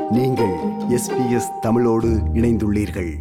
நீங்கள் எஸ்பிஎஸ் தமிழோடு இணைந்துள்ளீர்கள்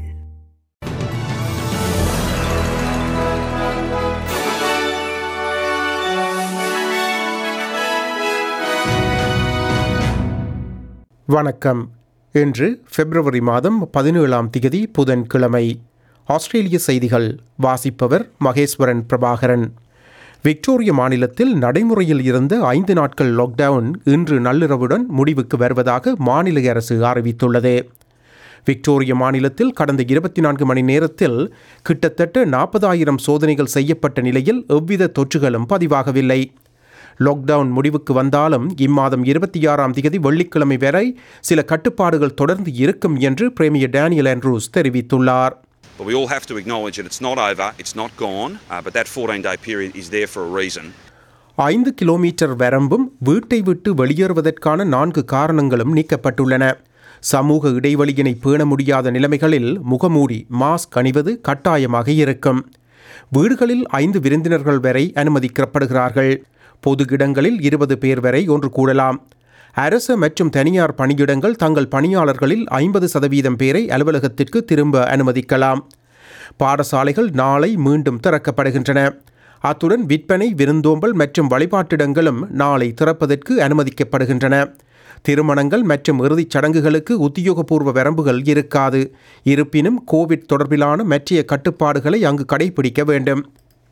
வணக்கம் இன்று பிப்ரவரி மாதம் பதினேழாம் திகதி புதன்கிழமை ஆஸ்திரேலிய செய்திகள் வாசிப்பவர் மகேஸ்வரன் பிரபாகரன் விக்டோரிய மாநிலத்தில் நடைமுறையில் இருந்த ஐந்து நாட்கள் லாக்டவுன் இன்று நள்ளிரவுடன் முடிவுக்கு வருவதாக மாநில அரசு அறிவித்துள்ளது விக்டோரிய மாநிலத்தில் கடந்த இருபத்தி நான்கு மணி நேரத்தில் கிட்டத்தட்ட நாற்பதாயிரம் சோதனைகள் செய்யப்பட்ட நிலையில் எவ்வித தொற்றுகளும் பதிவாகவில்லை லாக்டவுன் முடிவுக்கு வந்தாலும் இம்மாதம் இருபத்தி ஆறாம் தேதி வெள்ளிக்கிழமை வரை சில கட்டுப்பாடுகள் தொடர்ந்து இருக்கும் என்று பிரேமியர் டேனியல் ஆண்ட்ரூஸ் தெரிவித்துள்ளார் But we all have to acknowledge that it's not over, it's not gone, uh, but that 14 day period is there for a reason. ஐந்து கிலோமீட்டர் வரம்பும் வீட்டை விட்டு வெளியேறுவதற்கான நான்கு காரணங்களும் நீக்கப்பட்டுள்ளன சமூக இடைவெளியினை பேண முடியாத நிலைமைகளில் முகமூடி மாஸ்க் அணிவது கட்டாயமாக இருக்கும் வீடுகளில் ஐந்து விருந்தினர்கள் வரை அனுமதிக்கப்படுகிறார்கள் பொது இடங்களில் இருபது பேர் வரை ஒன்று கூடலாம் அரசு மற்றும் தனியார் பணியிடங்கள் தங்கள் பணியாளர்களில் ஐம்பது சதவீதம் பேரை அலுவலகத்திற்கு திரும்ப அனுமதிக்கலாம் பாடசாலைகள் நாளை மீண்டும் திறக்கப்படுகின்றன அத்துடன் விற்பனை விருந்தோம்பல் மற்றும் வழிபாட்டிடங்களும் நாளை திறப்பதற்கு அனுமதிக்கப்படுகின்றன திருமணங்கள் மற்றும் இறுதிச் சடங்குகளுக்கு உத்தியோகபூர்வ வரம்புகள் இருக்காது இருப்பினும் கோவிட் தொடர்பிலான மற்றைய கட்டுப்பாடுகளை அங்கு கடைபிடிக்க வேண்டும்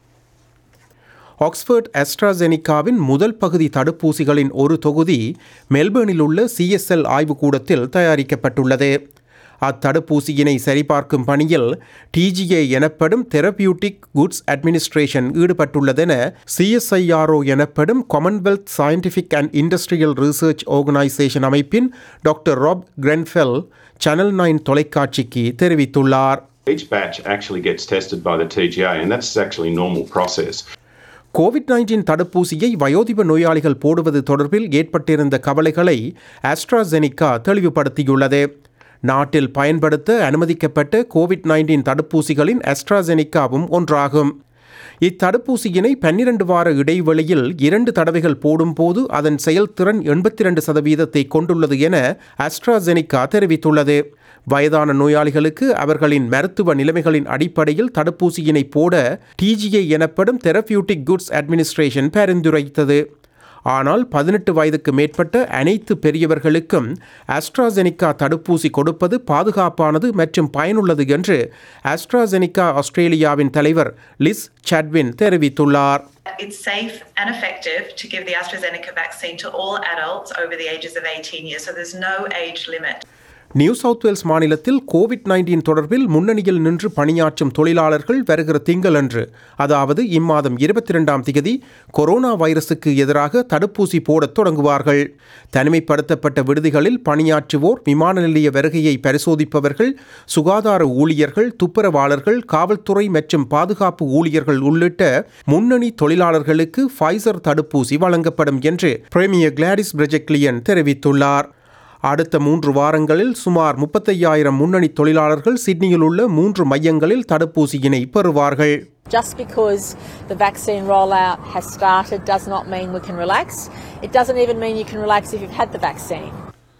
ஆக்ஸ்போர்ட் அஸ்ட்ராசெனிகாவின் முதல் பகுதி தடுப்பூசிகளின் ஒரு தொகுதி மெல்பர்னில் உள்ள சிஎஸ்எல் ஆய்வுக்கூடத்தில் தயாரிக்கப்பட்டுள்ளது அத்தடுப்பூசியினை சரிபார்க்கும் பணியில் டிஜிஏ எனப்படும் தெரபியூட்டிக் குட்ஸ் அட்மினிஸ்ட்ரேஷன் ஈடுபட்டுள்ளதென சிஎஸ்ஐஆர்ஓ எனப்படும் commonwealth scientific and industrial research organisation அமைப்பின் doctor Rob Grenfell channel nine தொலைக்காட்சிக்கு தெரிவித்துள்ளார் Each batch actually gets tested by the TGA, and that's actually normal process. Covid nineteen தடுப்பூசியை வயோதிப நோயாளிகள் போடுவது தொடர்பில் ஏற்பட்டிருந்த கவலைகளை ஆஸ்ட்ராசெனிகா தெளிவுபடுத்தியுள்ளது நாட்டில் பயன்படுத்த அனுமதிக்கப்பட்ட கோவிட் நைன்டீன் தடுப்பூசிகளின் ஆஸ்ட்ராசெனிகாவும் ஒன்றாகும் இத்தடுப்பூசியினை பன்னிரண்டு வார இடைவெளியில் இரண்டு தடவைகள் போடும்போது அதன் செயல்திறன் எண்பத்தி இரண்டு சதவீதத்தை கொண்டுள்ளது என ஆஸ்ட்ராசெனிகா தெரிவித்துள்ளது வயதான நோயாளிகளுக்கு அவர்களின் மருத்துவ நிலைமைகளின் அடிப்படையில் தடுப்பூசியினை போட டிஜிஏ எனப்படும் தெரபியூட்டிக் குட்ஸ் அட்மினிஸ்ட்ரேஷன் பரிந்துரைத்தது ஆனால் பதினெட்டு வயதுக்கு மேற்பட்ட அனைத்து பெரியவர்களுக்கும் ஆஸ்ட்ராசெனிகா தடுப்பூசி கொடுப்பது பாதுகாப்பானது மற்றும் பயனுள்ளது என்று ஆஸ்ட்ராசெனிகா ஆஸ்திரேலியாவின் தலைவர் லிஸ் சாட்வின் தெரிவித்துள்ளார் It's safe and effective to give the AstraZeneca vaccine to all adults over the ages of 18 years, so there's no age limit. New South Wales மாநிலத்தில் கோவிட் நைன்டீன் தொடர்பில் முன்னணியில் நின்று பணியாற்றும் தொழிலாளர்கள் வருகிற திங்களன்று அதாவது இம்மாதம் இருபத்தி இரண்டாம் திகதி கொரோனா வைரசுக்கு எதிராக தடுப்பூசி போடத் தொடங்குவார்கள் தனிமைப்படுத்தப்பட்ட விடுதிகளில் பணியாற்றுவோர் விமான நிலைய வருகையை பரிசோதிப்பவர்கள் சுகாதார ஊழியர்கள் துப்புரவாளர்கள் காவல்துறை மற்றும் பாதுகாப்பு ஊழியர்கள் உள்ளிட்ட முன்னணி தொழிலாளர்களுக்கு ஃபைசர் தடுப்பூசி வழங்கப்படும் என்று பிரேமியர் கிளாடிஸ் பிரஜெக்லியன் தெரிவித்துள்ளார் அடுத்த மூன்று வாரங்களில் சுமார் முப்பத்தையாயிரம் முன்னணி தொழிலாளர்கள் சிட்னியில் உள்ள மூன்று மையங்களில் தடுப்பூசியினை பெறுவார்கள் Just because the vaccine rollout has started does not mean we can relax. It doesn't even mean you can relax if you've had the vaccine.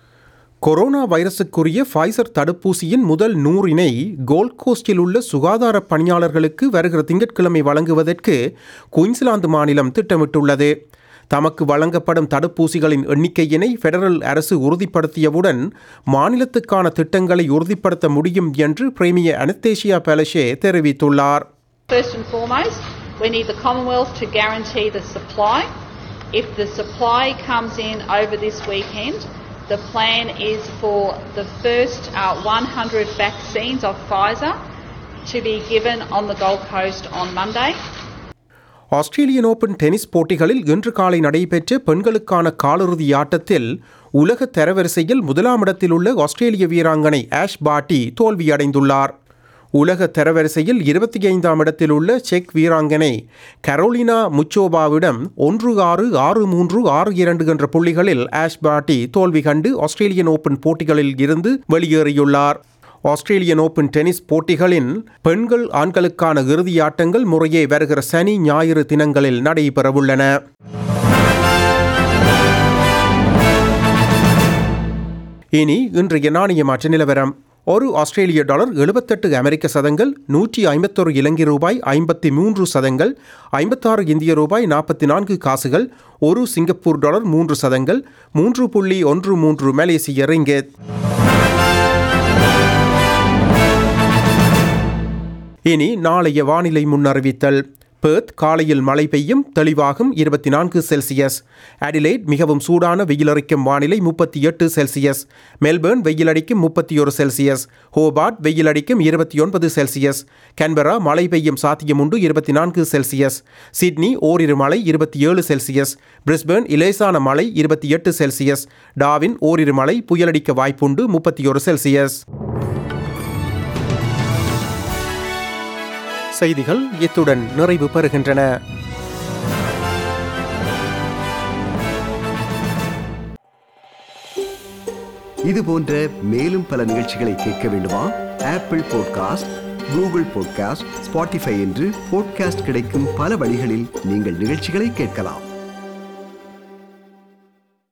Corona வைரசுக்குரிய ஃபைசர் தடுப்பூசியின் முதல் நூறினை கோல்ட் கோஸ்டில் உள்ள சுகாதார பணியாளர்களுக்கு வருகிற திங்கட்கிழமை வழங்குவதற்கு குயின்ஸ்லாந்து மாநிலம் திட்டமிட்டுள்ளது தமக்கு வழங்கப்படும் தடுப்பூசிகளின் எண்ணிக்கையினை ஃபெடரல் அரசு உறுதிப்படுத்தியவுடன் மாநிலத்துக்கான திட்டங்களை உறுதிப்படுத்த முடியும் என்று பிரேமிய அனஸ்தேஷியா பேலஷே தெரிவித்துள்ளார் First and foremost, we need the Commonwealth to guarantee the supply. If the supply comes in over this weekend, the plan is for the first uh, 100 vaccines of Pfizer to be given on the Gold Coast on Monday. Australian Open tennis போட்டிகளில் இன்று காலை நடைபெற்ற பெண்களுக்கான காலிறுதி ஆட்டத்தில் உலக தரவரிசையில் முதலாம் இடத்தில் உள்ள ஆஸ்திரேலிய வீராங்கனை ஆஷ் பாட்டி தோல்வியடைந்துள்ளார் உலக தரவரிசையில் இருபத்தி ஐந்தாம் இடத்தில் உள்ள செக் வீராங்கனை கரோலினா முச்சோபாவிடம் ஒன்று ஆறு ஆறு மூன்று ஆறு இரண்டு என்ற புள்ளிகளில் ஆஷ் பாட்டி தோல்வி கண்டு ஆஸ்திரேலியன் ஓபன் போட்டிகளில் இருந்து வெளியேறியுள்ளார் ஆஸ்திரேலியன் ஓபன் டென்னிஸ் போட்டிகளின் பெண்கள் ஆண்களுக்கான இறுதியாட்டங்கள் முறையே வருகிற சனி ஞாயிறு தினங்களில் நடைபெறவுள்ளன இனி இன்றைய நாணய மாற்ற நிலவரம் ஒரு ஆஸ்திரேலிய டாலர் எழுபத்தெட்டு அமெரிக்க சதங்கள் நூற்றி ஐம்பத்தொரு இலங்கை ரூபாய் ஐம்பத்தி மூன்று சதங்கள் ஐம்பத்தாறு இந்திய ரூபாய் நாற்பத்தி நான்கு காசுகள் ஒரு சிங்கப்பூர் டாலர் மூன்று சதங்கள் மூன்று புள்ளி ஒன்று மூன்று மலேசிய ரிங்கெட் இனி நாளைய வானிலை முன்னறிவித்தல் பெர்த் காலையில் மழை பெய்யும் தெளிவாகும் இருபத்தி நான்கு செல்சியஸ் அடிலைட் மிகவும் சூடான வெயிலடிக்கும் வானிலை முப்பத்தி எட்டு செல்சியஸ் மெல்பர்ன் வெயிலடிக்கும் முப்பத்தி ஒரு செல்சியஸ் ஹோபார்ட் வெயிலடிக்கும் இருபத்தி ஒன்பது செல்சியஸ் கேன்பரா மழை பெய்யும் சாத்தியம் உண்டு இருபத்தி நான்கு செல்சியஸ் சிட்னி ஓரிரு மழை இருபத்தி ஏழு செல்சியஸ் பிரிஸ்பர்ன் இலேசான மழை இருபத்தி எட்டு செல்சியஸ் டாவின் ஓரிரு மழை புயலடிக்க வாய்ப்புண்டு முப்பத்தி ஒரு செல்சியஸ் செய்திகள் இத்துடன் நிறைவு பெறுகின்றன இது போன்ற மேலும் பல நிகழ்ச்சிகளை கேட்க வேண்டுமா Apple podcast Google podcast Spotify என்று பாட்காஸ்ட் கிடைக்கும் பல வழிகளில் நீங்கள் நிகழ்ச்சிகளை கேட்கலாம்